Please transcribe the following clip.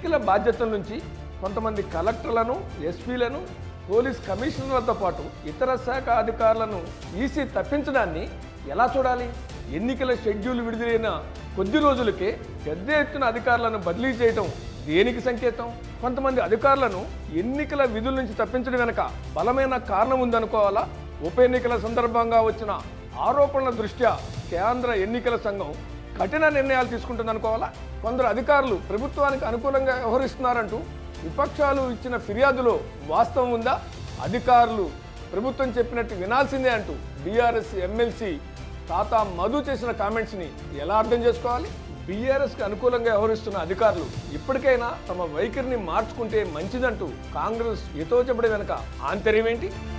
ఎన్నికల బాధ్యతల నుంచి కొంతమంది కలెక్టర్లను ఎస్పీలను పోలీస్ కమిషనర్లతో పాటు ఇతర శాఖ అధికారులను ఈసీ తప్పించడాన్ని ఎలా చూడాలి ఎన్నికల షెడ్యూల్ విడుదలైన కొద్ది రోజులకే పెద్ద ఎత్తున అధికారులను బదిలీ చేయడం దేనికి సంకేతం కొంతమంది అధికారులను ఎన్నికల విధుల నుంచి తప్పించడం వెనక బలమైన కారణం ఉందనుకోవాలా ఉప ఎన్నికల సందర్భంగా వచ్చిన ఆరోపణల దృష్ట్యా కేంద్ర ఎన్నికల సంఘం కఠిన నిర్ణయాలు తీసుకుంటుందనుకోవాలా కొందరు అధికారులు ప్రభుత్వానికి అనుకూలంగా వ్యవహరిస్తున్నారంటూ విపక్షాలు ఇచ్చిన ఫిర్యాదులో వాస్తవం ఉందా అధికారులు ప్రభుత్వం చెప్పినట్టు వినాల్సిందే అంటూ బీఆర్ఎస్ ఎమ్మెల్సీ తాత మధు చేసిన కామెంట్స్ని ఎలా అర్థం చేసుకోవాలి బీఆర్ఎస్కి అనుకూలంగా వ్యవహరిస్తున్న అధికారులు ఇప్పటికైనా తమ వైఖరిని మార్చుకుంటే మంచిదంటూ కాంగ్రెస్ ఎతో చెప్పడం వెనక ఆంతర్యం ఏంటి